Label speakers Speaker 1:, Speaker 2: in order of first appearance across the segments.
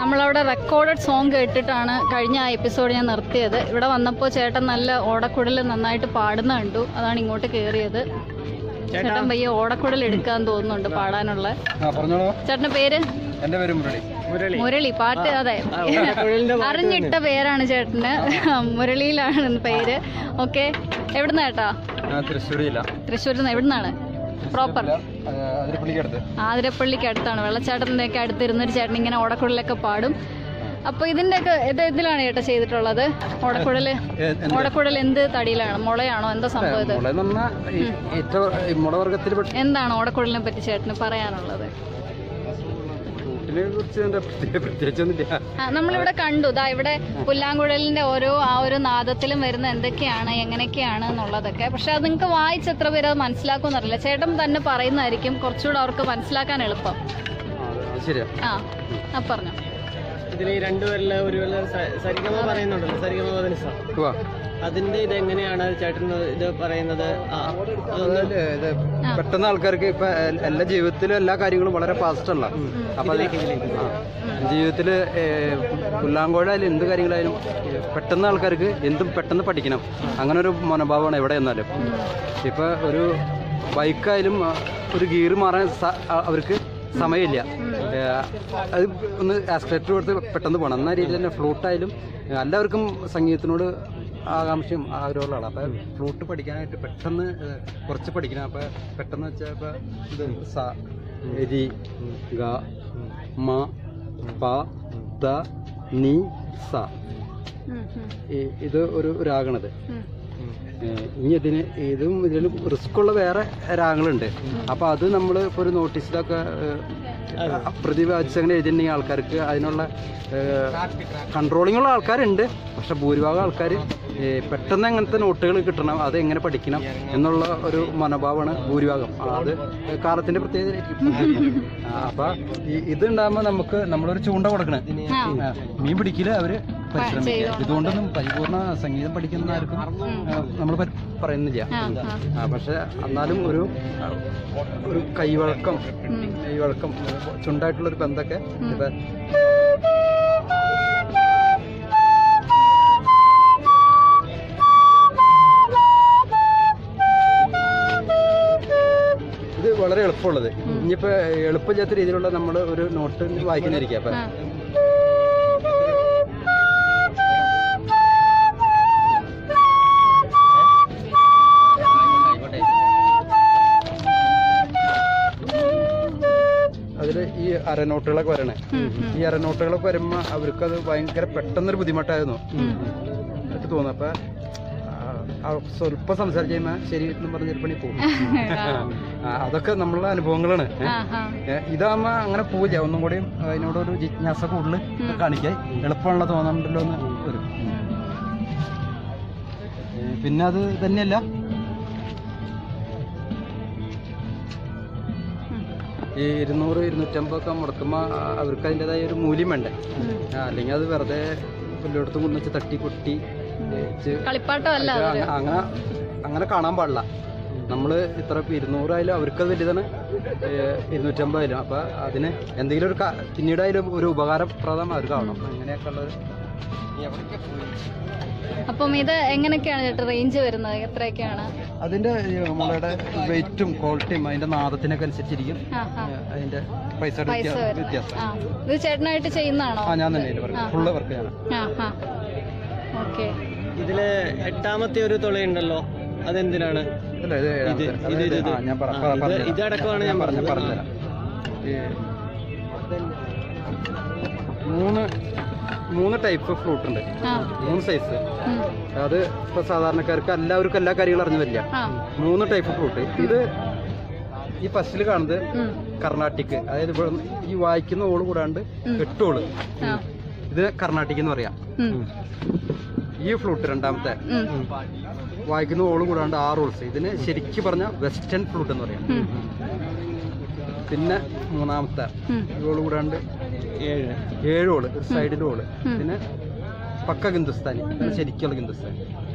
Speaker 1: നമ്മളവിടെ recorded song കേട്ടിട്ടാണ് കഴിഞ്ഞ ആ എപ്പിസോഡ് ഞാൻ നിർത്തിയത് ഇവിടെ വന്നപ്പോൾ ചേട്ടൻ നല്ല ഓടക്കുഴൽ നന്നായിട്ട് പാടുന്ന കണ്ടു അതാണ് ഇങ്ങോട്ട് കയറിയത് ചേട്ടൻ പയ്യെ ഓടക്കുഴൽ എടുക്കാൻ തോന്നുന്നുണ്ട് പാടാനുള്ള
Speaker 2: ആ പറഞ്ഞോളൂ
Speaker 1: ചേട്ടന്റെ പേര്
Speaker 2: എൻ്റെ പേര് മുരളി
Speaker 3: മുരളി
Speaker 1: മുരളി പാട്ട് അതെ അറിഞ്ഞിട്ട പേരാണ് ചേട്ടന് മുരളിയിലാണ് പേര് ഓക്കെ എവിടുന്ന ചേട്ടാ
Speaker 2: ഞാൻ തൃശ്ശൂർ ജില്ല
Speaker 1: തൃശ്ശൂരിൽ നിന്ന് എവിടുന്നാണ് പ്രോപ്പർ
Speaker 2: അതിരപ്പള്ളിക്കടുത്ത്
Speaker 1: ആതിരപ്പള്ളിക്ക് അടുത്താണ് വെള്ളച്ചാട്ടത്തിൻ്റെ ഒക്കെ അടുത്തിരുന്നൊരു ചേട്ടൻ ഇങ്ങനെ ഓടക്കുഴലൊക്കെ പാടും അപ്പൊ ഇതിന്റെ ഒക്കെ ഇത് ഇതിലാണ് ചേട്ടാ ചെയ്തിട്ടുള്ളത് ഓടക്കുഴല് ഓടക്കുഴൽ എന്ത് തടിയിലാണ് മുളയാണോ എന്താ സംഭവം ഇത്
Speaker 2: മുള എന്ന് പറഞ്ഞാൽ ഏറ്റവും മുളവർഗത്തിൽ പെട്ട
Speaker 1: എന്താണ് ഓടക്കുഴലിനെ പറ്റി ചേട്ടന് പറയാനുള്ളത്
Speaker 2: ഫ്രൂട്ടിനെ കുറിച്ച് എന്താ പ്രത്യേക പ്രത്യേകിച്ചൊന്നുമില്ല
Speaker 1: ആ, നമ്മളിവിടെ കണ്ടു ദാ ഇവിടെ പുല്ലാങ്കുഴലിന്റെ ഓരോ ആ ഒരു നാദത്തിലും വരുന്ന എന്തൊക്കെയാണ് എങ്ങനെയൊക്കെയാണ് എന്നുള്ളതൊക്കെ പക്ഷെ അത് നിങ്ങൾക്ക് വായിച്ച് എത്ര പേര് അത് മനസ്സിലാക്കുമെന്നറിയില്ല ചേട്ടൻ തന്നെ പറയുന്നതായിരിക്കും കുറച്ചുകൂടെ അവർക്ക് മനസ്സിലാക്കാൻ എളുപ്പം
Speaker 2: ആ, അത് ശരിയാ
Speaker 1: ആ ആ പറഞ്ഞു
Speaker 3: ഇതിൽ ഈ രണ്ടുപേരിലെ ഒരു സ- സരിഗമ പറയുന്നുണ്ടല്ലോ സരിഗമ പതിനിസ
Speaker 2: ഉവ്വ.
Speaker 3: അതിന്റെ ഇത് എങ്ങനെയാണ് ചേട്ടൻ ഇത് പറയുന്നത് ആ, അതൊന്ന്
Speaker 2: അതായത് ഇത് പെട്ടെന്ന് ആൾക്കാർക്ക് ഇപ്പൊ എ- എല്ലാ ജീവിതത്തിലും എല്ലാ കാര്യങ്ങളും വളരെ ഫാസ്റ്റ് അല്ല അപ്പൊ അത് ആ. ജീവിതത്തില് ഏ, പുല്ലാങ്കോഴായാലും എന്ത് കാര്യങ്ങളായാലും ഏ, പെട്ടെന്ന് ആൾക്കാർക്ക് എന്തും പെട്ടെന്ന് പഠിക്കണം അങ്ങനെ ഒരു മനോഭാവമാണ് എവിടെ എന്നാലും ഇപ്പൊ ഒരു ബൈക്കായാലും ആ, ഒരു ഗിയർ മാറാൻ സ- ആ, അവർക്ക് സമയമില്ല ഏ, അത് ഒന്ന് ആസ്ക്ലേറ്റർ കൊടുത്ത് പെട്ടെന്ന് പോകണം എന്ന രീതിയിൽ തന്നെ ഫ്ലൂട്ടായാലും എല്ലാവർക്കും സംഗീതത്തിനോട് ആകാംക്ഷയും ആഗ്രഹമുള്ളതാണ് അപ്പം ഫ്ലൂട്ട് പഠിക്കാനായിട്ട് പെട്ടെന്ന് ഏ, കുറച്ച് പഠിക്കണം അപ്പം പെട്ടെന്ന് വെച്ചാൽ ഇപ്പം ഇത് സ രി ഗ മ പ ത നി സ
Speaker 1: ഉം, ഉം,
Speaker 2: ഈ- ഇത് ഒരു രാഗണത്
Speaker 1: ഉം.
Speaker 2: ഏഹ് ഇനി ഇതിന് ഇതും ഇതിലും റിസ്ക് ഉള്ള വേറെ രാഗങ്ങളുണ്ട് അപ്പൊ അത് നമ്മൾ ഇപ്പോൾ ഒരു നോട്ടീസിലൊക്കെ പ്രതിപാദിച്ച് അങ്ങനെ എഴുതിയിട്ടുണ്ടെങ്കിൽ ആൾക്കാർക്ക് അതിനുള്ള കൺട്രോളിംഗ് ഉള്ള ആൾക്കാരുണ്ട് പക്ഷെ ഭൂരിഭാഗം ആൾക്കാർ പെട്ടെന്ന് അങ്ങനത്തെ നോട്ടുകൾ കിട്ടണം അത് എങ്ങനെ പഠിക്കണം എന്നുള്ള ഒരു മനോഭാവമാണ് ഭൂരിഭാഗം ആ, അത് കാലത്തിന്റെ പ്രത്യേകത അപ്പൊ ഈ ഇത് നമുക്ക് നമ്മളൊരു ചൂണ്ട കൊടുക്കണേ
Speaker 1: ആ
Speaker 2: ആ, മീൻ പിടിക്കല് അവര് പരിശ്രമിക്കുക ഇതുകൊണ്ടൊന്നും പരിപൂർണ സംഗീതം പഠിക്കുന്ന ആർക്കും നമ്മൾ പറയുന്നില്ല
Speaker 1: ആ ആ
Speaker 2: ആ പക്ഷെ എന്നാലും ഒരു ആ, ഒരു കൈവഴക്കം കൈവഴക്കം ചുണ്ടായിട്ടുള്ള ഒരു ബന്ധമൊക്കെ ഇപ്പൊ ഇത് വളരെ എളുപ്പമുള്ളത് ഇനിയിപ്പോ എളുപ്പമില്ലാത്ത രീതിയിലുള്ള നമ്മൾ ഒരു നോട്ട് വായിക്കുന്നതായിരിക്കും അപ്പൊ
Speaker 1: ആ.
Speaker 2: അതിൽ ഈ അരനോട്ടുകളൊക്കെ വരണേ ഈ അരനോട്ടുകളൊക്കെ വരുമ്പോൾ അവർക്ക് അത് ഭയങ്കര പെട്ടെന്നൊരു ബുദ്ധിമുട്ടായിരുന്നു എനിക്ക് തോന്നുന്നു അപ്പൊ ആ, ആ സ്വല്പം സംസാരിച്ച് കഴിയുമ്പോൾ ശരി എന്നും പറഞ്ഞൊരു പണി പോകും ആ, അതൊക്കെ നമ്മളുടെ അനുഭവങ്ങളാണ് ഏ.
Speaker 1: ആ ആ
Speaker 2: ഏ, ഇതാകുമ്പോ അങ്ങനെ പോവില്ല ഒന്നും കൂടി അതിനോടൊരു ജിജ്ഞാസ കൂടുതൽ കാണിക്കാൻ എളുപ്പമുള്ള തോന്നുന്നുണ്ടല്ലോ എന്ന് വരും ഏ, പിന്നെ അത് തന്നെയല്ല ഈ ഇരുന്നൂറ് ഇരുന്നൂറ്റമ്പതൊക്കെ മുടക്കുമ്പോൾ അവർക്ക് അതിൻ്റെതായ ഒരു മൂല്യം വേണ്ടേ ആ, അല്ലെങ്കിൽ അത് വെറുതെ എല്ലായിടത്തും കൊണ്ടുവച്ച് തട്ടി കൊട്ടി ഏച്ച്
Speaker 1: കളിപ്പാട്ടമല്ല
Speaker 2: അത് അങ്ങ- അങ്ങനെ അങ്ങനെ കാണാൻ പാടില്ല നമ്മൾ ഇത്ര ഇപ്പൊ ഇരുന്നൂറായാലും അവർക്കത് വലുതാണ് ഏഹ് ഇരുന്നൂറ്റമ്പതായാലും അപ്പൊ അതിന് എന്തെങ്കിലും ഒരു ക- പിന്നീടായാലും ഒരു ഉപകാരപ്രദം അവർക്ക് ആവണം അങ്ങനെയൊക്കെ ഉള്ളത്
Speaker 1: അപ്പം ഇത് എങ്ങനെയൊക്കെയാണ് ചേട്ടാ റേഞ്ച് വരുന്നത് എത്രയൊക്കെയാണ്
Speaker 2: അതിന്റെ ഈ മുളയുടെ വെയിറ്റും ക്വാളിറ്റിയും അതിന്റെ നാദത്തിനൊക്കെ അനുസരിച്ചിരിക്കും
Speaker 1: ആ ആ
Speaker 2: ഏഹ് അതിന്റെ പൈസയുടെ
Speaker 1: പൈസ
Speaker 2: വ്യത്യാ-
Speaker 1: വരുന്നത്
Speaker 2: വ്യത്യാസം
Speaker 1: ആ ഇത് ചേട്ടനായിട്ട് ചെയ്യുന്നതാണോ
Speaker 2: ആ ഞാൻ തന്നെ വർക്ക് ഫുള്ള് വർക്ക് ചെയ്യണം
Speaker 1: ആ ആ ഓക്കെ
Speaker 3: ഇതില് എട്ടാമത്തെ ഒരു തുളയുണ്ടല്ലോ അതെന്തിനാണ്
Speaker 2: അല്ല ഇത് ഏഴാമത്തെ.
Speaker 3: ഇത്,
Speaker 2: അതായത്
Speaker 3: ഇത്, ഇത്.
Speaker 2: ആ, ഞാൻ പറ-
Speaker 3: ആ,
Speaker 2: പറ-
Speaker 3: ഇത്
Speaker 2: പറഞ്ഞുതരാം.
Speaker 3: ഇതടക്കമാണ് ഞാൻ
Speaker 2: പറഞ്ഞു
Speaker 3: പറഞ്ഞത്.
Speaker 2: പറഞ്ഞുതരാം ഈ മൂന്ന് മൂന്ന് ടൈപ്പ് ഫ്രൂട്ട് ഉണ്ട്
Speaker 1: ആ
Speaker 2: മൂന്ന് സൈസ്
Speaker 1: ഉം.
Speaker 2: അത് ഇപ്പൊ സാധാരണക്കാർക്ക് എല്ലാവർക്കും എല്ലാ കാര്യങ്ങളും അറിഞ്ഞു വരില്ല
Speaker 1: ആ
Speaker 2: മൂന്ന് ടൈപ്പ് ഫ്രൂട്ട് ഇത് ഈ ഫസ്റ്റിൽ കാണുന്നത്
Speaker 1: ഉം.
Speaker 2: കർണാട്ടിക് അതായത് ഇവിടെ ഈ വായിക്കുന്ന ഓള് കൂടാണ്ട് എട്ട് ഓള്
Speaker 1: ആ
Speaker 2: ഇത് കർണാട്ടിക് എന്ന് പറയാം
Speaker 1: ഉം.
Speaker 2: ഈ ഫ്ലൂട്ട് രണ്ടാമത്തെ
Speaker 1: ഉം.
Speaker 2: വായിക്കുന്ന ഓള് കൂടാണ്ട് ആറ് ഓൾസ് ഇതിന് ശരിക്കും പറഞ്ഞ വെസ്റ്റേൺ ഫ്ലൂട്ട് എന്ന് പറയാം
Speaker 1: ഉം.
Speaker 2: പിന്നെ മൂന്നാമത്തെ
Speaker 1: ഉം.
Speaker 2: ഈ ഓള് കൂടാണ്ട്
Speaker 3: ഏഴ്
Speaker 2: ഏഴ് ഓള് ഒരു സൈഡിൽ ഓള് പിന്നെ പക്ക ഹിന്ദുസ്ഥാനി ഇതാണ് ശരിക്കുള്ള ഹിന്ദുസ്ഥാനി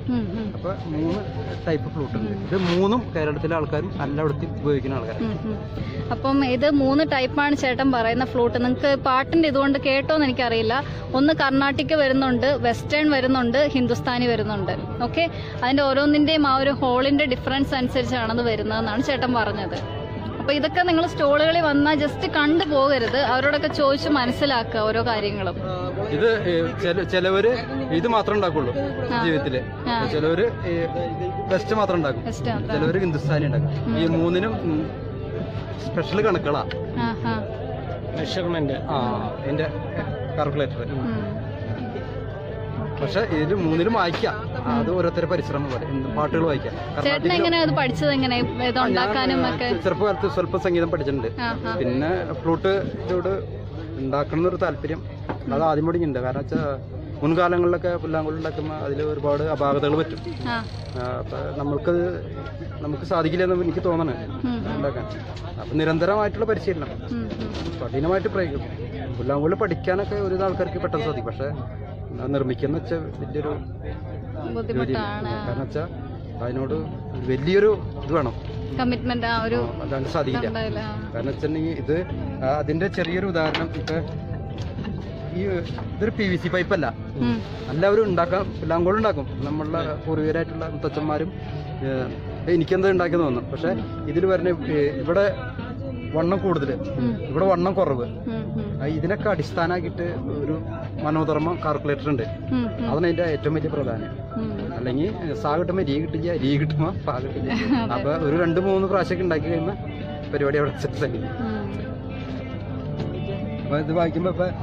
Speaker 1: ഉം, ഉം,
Speaker 2: അപ്പൊ മൂന്ന് ടൈപ്പ് ഫ്ലൂട്ട് ഉണ്ട് ഇത് മൂന്നും കേരളത്തിലെ ആൾക്കാരും എല്ലായിടത്തും ഉപയോഗിക്കുന്ന ആൾക്കാരാണ്
Speaker 1: ഉം, ഉം. അപ്പം ഇത് മൂന്ന് ടൈപ്പാണ് ചേട്ടൻ പറയുന്ന ഫ്ലൂട്ട് നിങ്ങൾക്ക് പാട്ടിന്റെ ഇതുകൊണ്ട് കേട്ടോന്ന് എനിക്കറിയില്ല ഒന്ന് കർണാട്ടിക് വരുന്നുണ്ട് വെസ്റ്റേൺ വരുന്നുണ്ട് ഹിന്ദുസ്ഥാനി വരുന്നുണ്ട് ഓക്കെ അതിന്റെ ഓരോന്നിന്റെയും ആ ഒരു ഹോളിന്റെ ഡിഫറൻസ് അനുസരിച്ചാണ് അത് വരുന്നതെന്നാണ് ചേട്ടൻ പറഞ്ഞത് അപ്പൊ ഇതൊക്കെ നിങ്ങൾ സ്റ്റോളുകളിൽ വന്നാൽ ജസ്റ്റ് കണ്ടു പോകരുത് അവരോടൊക്കെ ചോദിച്ച് മനസ്സിലാക്കുക ഓരോ കാര്യങ്ങളും
Speaker 2: ഇത് ഏഹ്, ചില- ചിലവര് ഇത് മാത്രം ഉണ്ടാക്കുള്ളൂ ജീവിതത്തില്
Speaker 1: ആ.
Speaker 2: ചിലവര് വെസ്റ്റ് മാത്രം ഉണ്ടാക്കും
Speaker 1: ജസ്റ്റ്
Speaker 2: ചിലവര് ഹിന്ദുസ്ഥാനി ഉണ്ടാക്കും ഈ മൂന്നിനും സ്പെഷ്യൽ കണക്കുകളാ
Speaker 1: ആഹാ
Speaker 3: മെഷർമെന്റ്
Speaker 2: ആ ഇതിന്റെ കാൽക്കുലേറ്റർ
Speaker 1: ഉം.
Speaker 2: പക്ഷെ ഇതിൽ മൂന്നിലും വായിക്കാം അത് ഓരോരുത്തരുടെ പരിശ്രമം പോലെ എന്ത് പാട്ടുകൾ വായിക്കാം
Speaker 1: ചേട്ടൻ എങ്ങനെ അത് പഠിച്ചത് എങ്ങനെ ഇത് ഉണ്ടാക്കാനും ഒക്കെ
Speaker 2: ചെറുപ്പകാലത്ത് സ്വല്പം സംഗീതം പഠിച്ചിട്ടുണ്ട്
Speaker 1: ആഹാ
Speaker 2: പിന്നെ ഫ്ലൂട്ട് ഇതോട് ഉണ്ടാക്കണം എന്നൊരു താല്പര്യം അത് ആദ്യം മുടങ്ങിണ്ട് കാരണം വെച്ചാൽ മുൻകാലങ്ങളിലൊക്കെ പുല്ലാങ്കുഴൽ ഉണ്ടാക്കുമ്പോൾ അതിൽ ഒരുപാട് അപാകതകൾ പറ്റും
Speaker 1: ആ
Speaker 2: ആ, അപ്പൊ നമ്മൾക്ക് നമുക്ക് സാധിക്കില്ലെന്ന് എനിക്ക് തോന്നണേ
Speaker 1: ഉം,
Speaker 2: ഉണ്ടാക്കാൻ അപ്പൊ നിരന്തരമായിട്ടുള്ള പരിശീലനം
Speaker 1: ഉം, ഉം.
Speaker 2: കഠിനമായിട്ട് പ്രയോഗിക്കും പുല്ലാങ്കുഴൽ പഠിക്കാനൊക്കെ ഒരു ആൾക്കാർക്ക് പെട്ടെന്ന് സാധിക്കും പക്ഷെ നിർമ്മിക്കുന്ന വെച്ചാൽ വലിയൊരു ജോലി
Speaker 1: ബുദ്ധിമുട്ടാണ്
Speaker 2: കാരണം വെച്ചാൽ അതിനോട് വലിയൊരു ഇത് വേണം
Speaker 1: കമ്മിറ്റ്മെന്റ് ആ ഒരു
Speaker 2: അല്ലാണ്ട് സാധിക്കില്ല
Speaker 1: ഉണ്ടാവില്ല
Speaker 2: കാരണം വെച്ചിട്ടുണ്ടെങ്കിൽ ഇത് ആ, അതിന്റെ ചെറിയൊരു ഉദാഹരണം ഇപ്പൊ ഈ ഇതൊരു പി വി സി പൈപ്പ് അല്ല
Speaker 1: ഉം,
Speaker 2: എല്ലാവരും ഉണ്ടാക്കാം പുല്ലാങ്കോളം ഉണ്ടാക്കും നമ്മളുടെ പൂർവികരായിട്ടുള്ള മുത്തച്ഛന്മാരും ഏഹ്, എനിക്കെന്ത് ഉണ്ടാക്കിയെന്ന് തോന്നും പക്ഷെ ഇതിൽ വരുന്ന ഏഹ്, ഇവിടെ വണ്ണം കൂടുതൽ
Speaker 1: ഉം,
Speaker 2: ഇവിടെ വണ്ണം കുറവ്
Speaker 1: ഉം, ഉം,
Speaker 2: ആ, ഇതിനൊക്കെ അടിസ്ഥാനമാക്കിയിട്ട് ഒരു മനോധർമ്മ കാൽക്കുലേറ്റർ ഉണ്ട്
Speaker 1: ഉം, ഉം,
Speaker 2: അതാണ് അതിന്റെ ഏറ്റവും വലിയ പ്രധാനം
Speaker 1: ഉം.
Speaker 2: അല്ലെങ്കിൽ സാ കിട്ടുമ്പോൾ രീ കിട്ടില്ല രീ കിട്ടുമ്പോൾ പാ കിട്ടില്ല അപ്പൊ ഒരു രണ്ട് മൂന്ന് പ്രാവശ്യമൊക്കെ ഉണ്ടാക്കി കഴിയുമ്പോൾ പരിപാടി അവിടെ സെറ്റ് ആയി
Speaker 1: ഉം.
Speaker 2: അപ്പൊ ഇത് വായിക്കുമ്പോ ഇപ്പൊ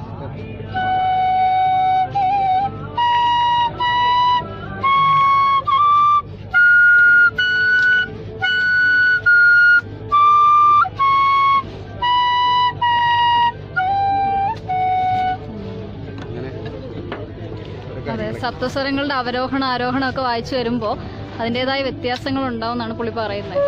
Speaker 2: അങ്ങനെ ഒരു
Speaker 1: അതെ
Speaker 2: കാര്യങ്ങളൊക്കെ.
Speaker 1: സപ്തസ്വരങ്ങളുടെ അവരോഹണം ആരോഹണം ഒക്കെ വായിച്ചു വരുമ്പോൾ അതിൻ്റെതായ വ്യത്യാസങ്ങൾ ഉണ്ടാവും എന്നാണ് പുള്ളി പറയുന്നത്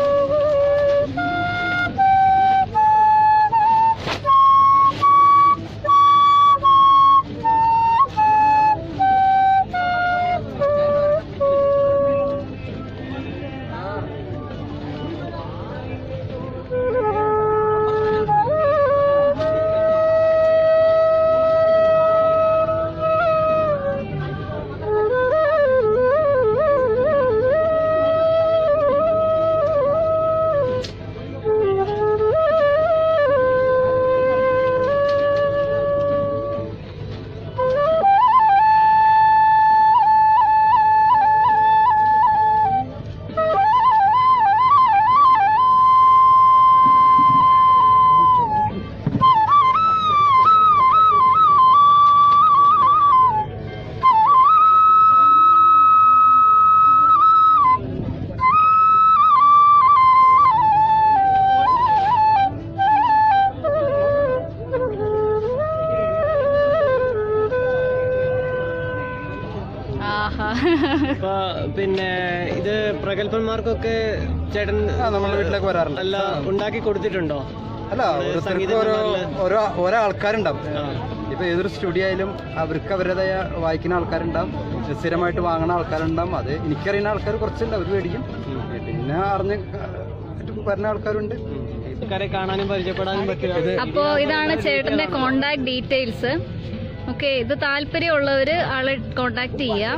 Speaker 1: ആഹാ
Speaker 3: അപ്പൊ പിന്നെ ഇത് പ്രഗത്ഭന്മാർക്കൊക്കെ ചേട്ടൻ
Speaker 2: ആ, നമ്മുടെ വീട്ടിലേക്ക് വരാറുണ്ട്
Speaker 3: അല്ല ഉണ്ടാക്കി കൊടുത്തിട്ടുണ്ടോ
Speaker 2: അല്ല ഓരോരുത്തർക്കും ഓരോ ഓരോ ഓരോ ആൾക്കാരുണ്ടാവും
Speaker 3: ആ.
Speaker 2: ഇപ്പൊ ഏതൊരു സ്റ്റുഡിയോ ആയാലും അവർക്ക് അവരുടേതായ വായിക്കുന്ന ആൾക്കാരുണ്ടാവും സ്ഥിരമായിട്ട് വാങ്ങുന്ന ആൾക്കാരുണ്ടാവും അത് എനിക്കറിയുന്ന ആൾക്കാർ കുറച്ചുണ്ട് അവർ മേടിക്കും പിന്നെ അറിഞ്ഞ് വരുന്ന ആൾക്കാരുണ്ട്
Speaker 3: ആൾക്കാരെ കാണാനും പരിചയപ്പെടാനും പറ്റുക
Speaker 1: അപ്പോ ഇതാണ് ചേട്ടന്റെ കോണ്ടാക്ട് ഡീറ്റെയിൽസ് ഓക്കെ ഇത് താല്പര്യമുള്ളവര് ആളെ കോണ്ടാക്ട് ചെയ്യാം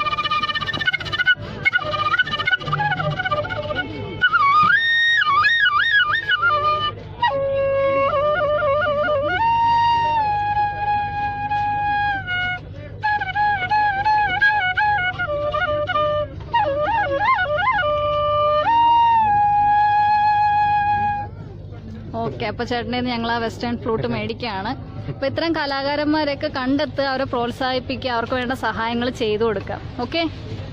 Speaker 1: ഓക്കെ അപ്പൊ ചേട്ടനെ ഞങ്ങൾ ആ വെസ്റ്റേൺ ഫ്ലൂട്ട് മേടിക്കുകയാണ് അപ്പൊ ഇത്തരം കലാകാരന്മാരെയൊക്കെ കണ്ടെത്തുക അവരെ പ്രോത്സാഹിപ്പിക്കുക അവർക്ക് വേണ്ട സഹായങ്ങൾ ചെയ്തു കൊടുക്കാം ഓക്കെ